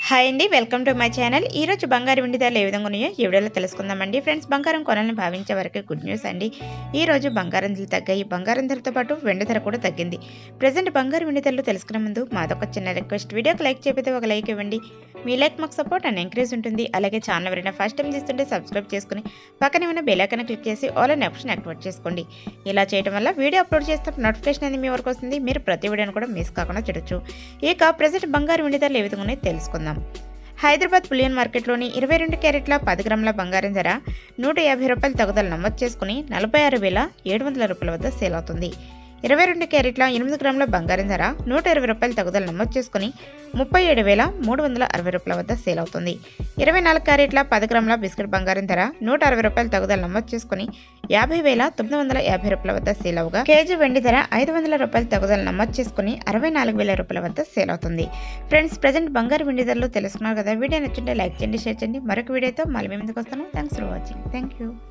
hi అండి welcome to my channel ఈ రోజు బంగారు వెండి ధరలు ఏ విధంగా ఉన్నాయో ఈ వీడియోలో తెలుసుకుందామండి ఫ్రెండ్స్ బంగారం కొనాలని భావించే వరకు గుడ్ న్యూస్ అండి ఈ రోజు బంగారం ధరలు తగ్గాయి బంగారం ధరతో పాటు వెండి ధర కూడా తగ్గింది ప్రజెంట్ బంగారు వెండి ధరలు తెలుసుకునే ముందు మాదొక చిన్న రిక్వెస్ట్ వీడియోకి లైక్ చేయకపోతే ఒక లైక్ ఇవ్వండి మీ లైక్ మాకు సపోర్ట్ అండ్ ఎంకరేజ్ ఉంటుంది అలాగే ఛానల్ ఎవరైనా ఫస్ట్ టైం చూస్తుంటే సబ్స్క్రైబ్ చేసుకుని పక్కనే ఉన్న బెల్ ఐకాన్ క్లిక్ చేసి ఆల్ అనే ఆప్షన్ యాక్టివేట్ చేసుకోండి ఇలా చేయడం వల్ల వీడియో అప్లోడ్ చేస్తే నోటిఫికేషన్ అనేది మీ వరకు వస్తుంది మీరు ప్రతి వీడియోని కూడా మిస్ కాకుండా చూడొచ్చు ఇక ప్రజెంట్ బంగారు వెండి ధరలు ఏ విధంగా ఉన్నాయో తెలుసుకుందాం హైదరాబాద్ బులియన్ మార్కెట్లోని ఇరవై రెండు క్యారెట్ల పది గ్రాముల బంగారం ధర నూట యాభై రూపాయల తగుదల నమోదు చేసుకుని నలభై ఆరు వేల ఏడు వందల రూపాయల వద్ద సేల్ అవుతుంది ఇరవై రెండు క్యారెట్ల ఎనిమిది గ్రాముల బంగారం ధర నూట ఇరవై రూపాయల తగుదల నమోదు చేసుకుని ముప్పై ఏడు వేల మూడు వందల అరవై రూపాయల వద్ద సేల్ అవుతుంది ఇరవై నాలుగు క్యారెట్ల పది గ్రాముల బిస్కెట్ బంగారం ధర నూట అరవై రూపాయల తగుదల నమోదు చేసుకుని యాభై వేల తొమ్మిది వందల యాభై రూపాయల వద్ద సేల్ అవగా కేజీ వెండి ధర ఐదు వందల రూపాయల తగుదల నమోదు చేసుకుని అరవై నాలుగు వేల రూపాయల వద్ద సేల్ అవుతుంది ఫ్రెండ్స్ ప్రజెంట్ బంగారు వెండి ధరలు తెలుసుకున్నారు కదా వీడియో నచ్చుంటే లైక్ చేయండి షేర్ చేయండి మరొక వీడియోతో మళ్ళీ మీ ముందుకు వస్తాను thanks for watching thank you